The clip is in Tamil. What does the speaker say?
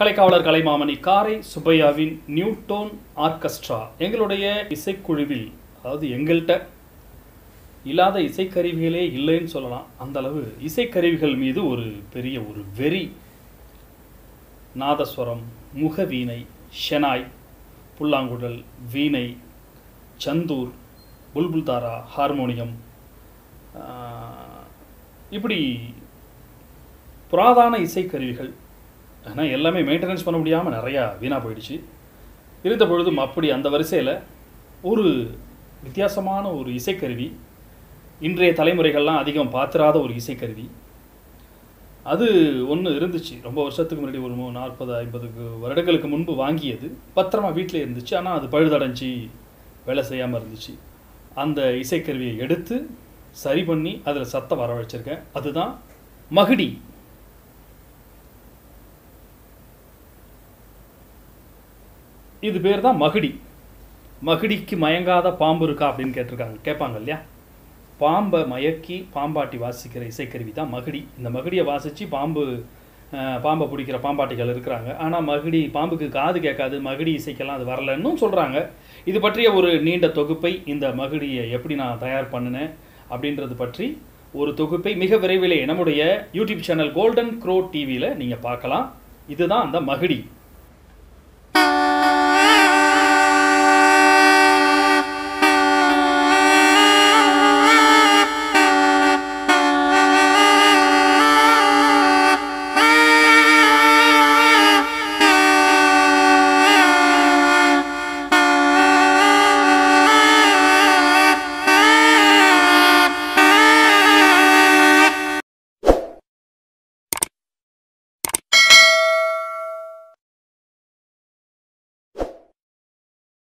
கலைக்காவலர் கலைமாமணி காரை சுப்பையாவின் நியூட்டோன் ஆர்கெஸ்ட்ரா எங்களுடைய இசைக்குழுவில் அதாவது எங்கள்கிட்ட இல்லாத இசைக்கருவிகளே இல்லைன்னு சொல்லலாம் அந்த அளவு இசைக்கருவிகள் மீது ஒரு பெரிய ஒரு வெறி நாதஸ்வரம் முகவீணை ஷெனாய் புல்லாங்குழல் வீணை சந்தூர் புல்புல் தாரா ஹார்மோனியம் ஆஹ், இப்படி புராதான இசைக்கருவிகள் ஆனால் எல்லாமே மெயின்டெனன்ஸ் பண்ண முடியாமல் நிறையா வீணாக போயிடுச்சு இருந்த பொழுதும் அப்படி அந்த வரிசையில் ஒரு வித்தியாசமான ஒரு இசைக்கருவி இன்றைய தலைமுறைகள்லாம் அதிகம் பார்த்திராத ஒரு இசைக்கருவி அது ஒன்று இருந்துச்சு ரொம்ப வருஷத்துக்கு முன்னாடி ஒரு மூ- நாற்பது ஐம்பதுக்கு வருடங்களுக்கு முன்பு வாங்கியது பத்திரமா வீட்டில் இருந்துச்சு ஆனால் அது பழுதடைஞ்சு வேலை செய்யாமல் இருந்துச்சு அந்த இசைக்கருவியை எடுத்து சரி பண்ணி அதில் சத்தம் வர வச்சிருக்கேன் அதுதான் மகுடி இது பேர் தான் மகுடி மகுடிக்கு மயங்காத பாம்பு இருக்கா அப்படின்னு கேட்டிருக்காங்க கேட்பாங்க இல்லையா பாம்பை மயக்கி பாம்பாட்டி வாசிக்கிற இசைக்கருவி தான் மகுடி இந்த மகுடியை வாசித்து பாம்பு அஹ், பாம்பை பிடிக்கிற பாம்பாட்டிகள் இருக்கிறாங்க ஆனால் மகுடி பாம்புக்கு காது கேட்காது மகுடி இசைக்கெல்லாம் அது வரலன்னும் சொல்கிறாங்க இது பற்றிய ஒரு நீண்ட தொகுப்பை இந்த மகுடியை எப்படி நான் தயார் பண்ணினேன் அப்படின்றது பற்றி ஒரு தொகுப்பை மிக விரைவிலே நம்முடைய யூடியூப் சேனல் கோல்டன் க்ரோ டிவியில் நீங்கள் பார்க்கலாம் இதுதான் அந்த மகுடி